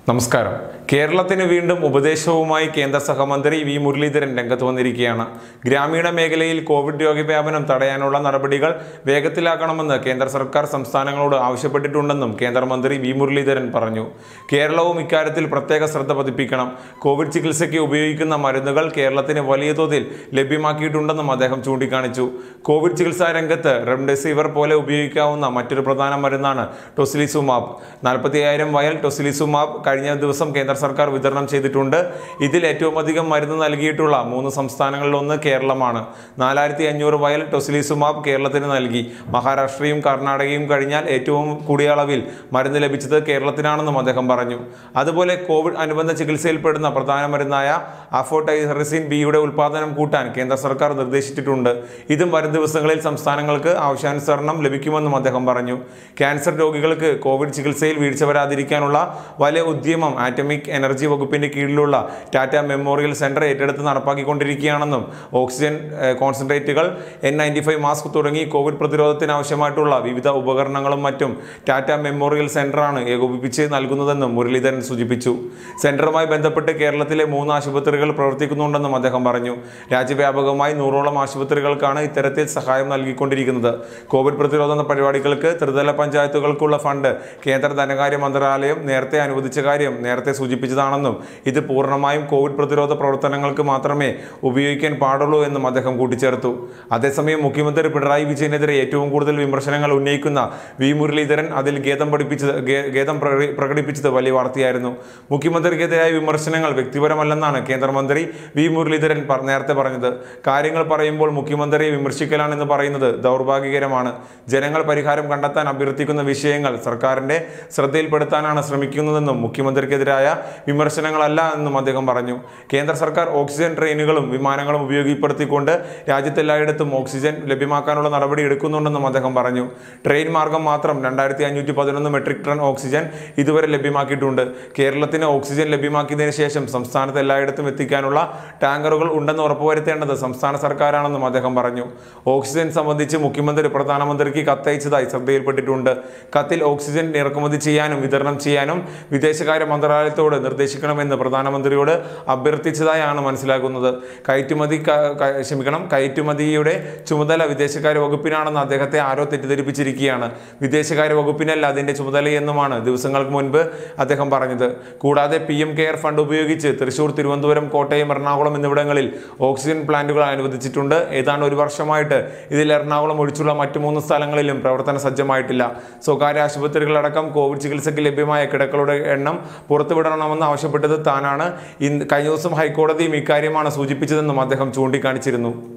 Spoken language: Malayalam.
നമസ്കാരം കേരളത്തിന് വീണ്ടും ഉപദേശവുമായി കേന്ദ്ര സഹമന്ത്രി വി മുരളീധരൻ രംഗത്ത് വന്നിരിക്കുകയാണ് ഗ്രാമീണ മേഖലയിൽ കോവിഡ് രോഗവ്യാപനം തടയാനുള്ള നടപടികൾ വേഗത്തിലാക്കണമെന്ന് കേന്ദ്ര സർക്കാർ സംസ്ഥാനങ്ങളോട് ആവശ്യപ്പെട്ടിട്ടുണ്ടെന്നും കേന്ദ്രമന്ത്രി വി മുരളീധരൻ പറഞ്ഞു കേരളവും ഇക്കാര്യത്തിൽ പ്രത്യേക ശ്രദ്ധ പതിപ്പിക്കണം കോവിഡ് ചികിത്സയ്ക്ക് ഉപയോഗിക്കുന്ന മരുന്നുകൾ കേരളത്തിന് വലിയ തോതിൽ ലഭ്യമാക്കിയിട്ടുണ്ടെന്നും അദ്ദേഹം ചൂണ്ടിക്കാണിച്ചു കോവിഡ് ചികിത്സാ രംഗത്ത് റെംഡെസിവിർ പോലെ ഉപയോഗിക്കാവുന്ന മറ്റൊരു പ്രധാന മരുന്നാണ് ടൊസിലിസുമാബ് നാൽപ്പത്തി അയ്യായിരം വയൽ ടൊസിലിസുമാബ് കഴിഞ്ഞ ദിവസം കേന്ദ്ര സർക്കാർ വിതരണം ചെയ്തിട്ടുണ്ട് ഇതിൽ ഏറ്റവും അധികം മരുന്ന് നൽകിയിട്ടുള്ള മൂന്ന് സംസ്ഥാനങ്ങളിലൊന്ന് കേരളമാണ് നാലായിരത്തി അഞ്ഞൂറ് വയൽ ടൊസിലിസുമാബ് കേരളത്തിന് നൽകി മഹാരാഷ്ട്രയും കർണാടകയും കഴിഞ്ഞാൽ ഏറ്റവും കൂടിയ അളവിൽ മരുന്ന് ലഭിച്ചത് കേരളത്തിനാണെന്നും അദ്ദേഹം പറഞ്ഞു അതുപോലെ കോവിഡ് അനുബന്ധ ചികിത്സയിൽപ്പെടുന്ന പ്രധാന മരുന്നായ അഫോട്ടൈസറിസിൻ ബിയുടെ ഉൽപ്പാദനം കൂട്ടാൻ കേന്ദ്ര സർക്കാർ നിർദ്ദേശിച്ചിട്ടുണ്ട് ഇതും വരും ദിവസങ്ങളിൽ സംസ്ഥാനങ്ങൾക്ക് ആവശ്യാനുസരണം ലഭിക്കുമെന്നും അദ്ദേഹം പറഞ്ഞു ക്യാൻസർ രോഗികൾക്ക് കോവിഡ് ചികിത്സയിൽ വീഴ്ച വരാതിരിക്കാനുള്ള വലിയ ഉദ്യമം ആറ്റമിക് എനർജി വകുപ്പിന്റെ കീഴിലുള്ള ടാറ്റ മെമ്മോറിയൽ സെന്റർ ഏറ്റെടുത്ത് നടപ്പാക്കിക്കൊണ്ടിരിക്കുകയാണെന്നും ഓക്സിജൻ ഏഹ്, കോൺസെൻട്രേറ്റുകൾ എൻ നയൻറ്റി ഫൈവ് മാസ്ക് തുടങ്ങി കോവിഡ് പ്രതിരോധത്തിന് ആവശ്യമായിട്ടുള്ള വിവിധ ഉപകരണങ്ങളും മറ്റും ടാറ്റ മെമ്മോറിയൽ സെന്ററാണ് ഏകോപിപ്പിച്ച് നൽകുന്നതെന്നും മുരളീധരൻ സൂചിപ്പിച്ചു സെന്ററുമായി ബന്ധപ്പെട്ട് കേരളത്തിലെ മൂന്ന് ആശുപത്രികൾ പ്രവർത്തിക്കുന്നുണ്ടെന്നും അദ്ദേഹം പറഞ്ഞു രാജ്യവ്യാപകമായി നൂറോളം ആശുപത്രികൾക്കാണ് ഇത്തരത്തിൽ സഹായം നൽകിക്കൊണ്ടിരിക്കുന്നത് കോവിഡ് പ്രതിരോധ പരിപാടികൾക്ക് ത്രിതല പഞ്ചായത്തുകൾക്കുള്ള ഫണ്ട് കേന്ദ്ര ധനകാര്യ മന്ത്രാലയം നേരത്തെ അനുവദിച്ച കാര്യം നേരത്തെ സൂചിപ്പിച്ചതാണെന്നും ഇത് പൂർണ്ണമായും കോവിഡ് പ്രതിരോധ പ്രവർത്തനങ്ങൾക്ക് മാത്രമേ ഉപയോഗിക്കാൻ പാടുള്ളൂ എന്നും അദ്ദേഹം കൂട്ടിച്ചേർത്തു അതേസമയം മുഖ്യമന്ത്രി പിണറായി വിജയനെതിരെ ഏറ്റവും കൂടുതൽ വിമർശനങ്ങൾ ഉന്നയിക്കുന്ന വി മുരളീധരൻ അതിൽ ഖേദം പഠിപ്പിച്ചത് ഖേ- ഖേദം പ്രകടി- പ്രകടിപ്പിച്ചത് വലിയ വാർത്തയായിരുന്നു മുഖ്യമന്ത്രിക്കെതിരായ വിമർശനങ്ങൾ വ്യക്തിപരമല്ലെന്നാണ് കേന്ദ്രമന്ത്രി വി മുരളീധരൻ പ- നേരത്തെ പറഞ്ഞത് കാര്യങ്ങൾ പറയുമ്പോൾ മുഖ്യമന്ത്രിയെ വിമർശിക്കലാണെന്ന് പറയുന്നത് ദൗർഭാഗ്യകരമാണ് ജനങ്ങൾ പരിഹാരം കണ്ടെത്താൻ അഭ്യർത്ഥിക്കുന്ന വിഷയങ്ങൾ സർക്കാരിന്റെ ശ്രദ്ധയിൽപ്പെടുത്താനാണ് ശ്രമിക്കുന്നതെന്നും മുഖ്യമന്ത്രിക്കെതിരായ വിമർശനങ്ങളല്ല എന്നും അദ്ദേഹം പറഞ്ഞു കേന്ദ്ര സർക്കാർ ഓക്സിജൻ ട്രെയിനുകളും വിമാനങ്ങളും ഉപയോഗപ്പെടുത്തിക്കൊണ്ട് രാജ്യത്തെല്ലായിടത്തും ഓക്സിജൻ ലഭ്യമാക്കാനുള്ള നടപടി എടുക്കുന്നുണ്ടെന്നും അദ്ദേഹം പറഞ്ഞു ട്രെയിൻ മാർഗം മാത്രം രണ്ടായിരത്തി അഞ്ഞൂറ്റി പതിനൊന്ന് മെട്രിക് ടൺ ഓക്സിജൻ ഇതുവരെ ലഭ്യമാക്കിയിട്ടുണ്ട് കേരളത്തിന് ഓക്സിജൻ ലഭ്യമാക്കിയതിനു ശേഷം സംസ്ഥാനത്ത് എല്ലായിടത്തും എത്തിക്കാനുള്ള ടാങ്കറുകൾ ഉണ്ടെന്ന് ഉറപ്പുവരുത്തേണ്ടത് സംസ്ഥാന സർക്കാരാണെന്നും അദ്ദേഹം പറഞ്ഞു ഓക്സിജൻ സംബന്ധിച്ച് മുഖ്യമന്ത്രി പ്രധാനമന്ത്രിക്ക് കത്തയച്ചതായി ശ്രദ്ധയിൽപ്പെട്ടിട്ടുണ്ട് കത്തിൽ ഓക്സിജൻ ഇറക്കുമതി ചെയ്യാനും വിതരണം ചെയ്യാനും വിദേശകാര്യ മന്ത്രാലയത്തോട് നിർദ്ദേശിക്കണമെന്ന് പ്രധാനമന്ത്രിയോട് അഭ്യർത്ഥിച്ചതായാണ് മനസ്സിലാക്കുന്നത് കയറ്റുമതി ക- ക- ക്ഷമിക്കണം കയറ്റുമതിയുടെ ചുമതല വിദേശകാര്യ വകുപ്പിനാണെന്ന് അദ്ദേഹത്തെ ആരോ തെറ്റിദ്ധരിപ്പിച്ചിരിക്കുകയാണ് വിദേശകാര്യ വകുപ്പിനല്ല അതിന്റെ ചുമതലയെന്നുമാണ് ദിവസങ്ങൾക്ക് മുൻപ് അദ്ദേഹം പറഞ്ഞത് കൂടാതെ പി എം കെയർ ഫണ്ട് ഉപയോഗിച്ച് തൃശൂർ തിരുവനന്തപുരം കോട്ടയം എറണാകുളം എന്നിവിടങ്ങളിൽ ഓക്സിജൻ പ്ലാന്റുകൾ അനുവദിച്ചിട്ടുണ്ട് ഏതാണ്ട് ഒരു വർഷമായിട്ട് ഇതിൽ എറണാകുളം ഒഴിച്ചുള്ള മറ്റു മൂന്ന് സ്ഥലങ്ങളിലും പ്രവർത്തന സജ്ജമായിട്ടില്ല സ്വകാര്യ ആശുപത്രികളടക്കം കോവിഡ് ചികിത്സയ്ക്ക് ലഭ്യമായ കിടക്കളുടെ എണ്ണം പുറത്തുവിടണമെന്ന് ആവശ്യപ്പെട്ടത് താനാണ് ഇന്ന് കഴിഞ്ഞ ദിവസം ഹൈക്കോടതിയും ഇക്കാര്യമാണ് സൂചിപ്പിച്ചതെന്നും അദ്ദേഹം ചൂണ്ടിക്കാണിച്ചിരുന്നു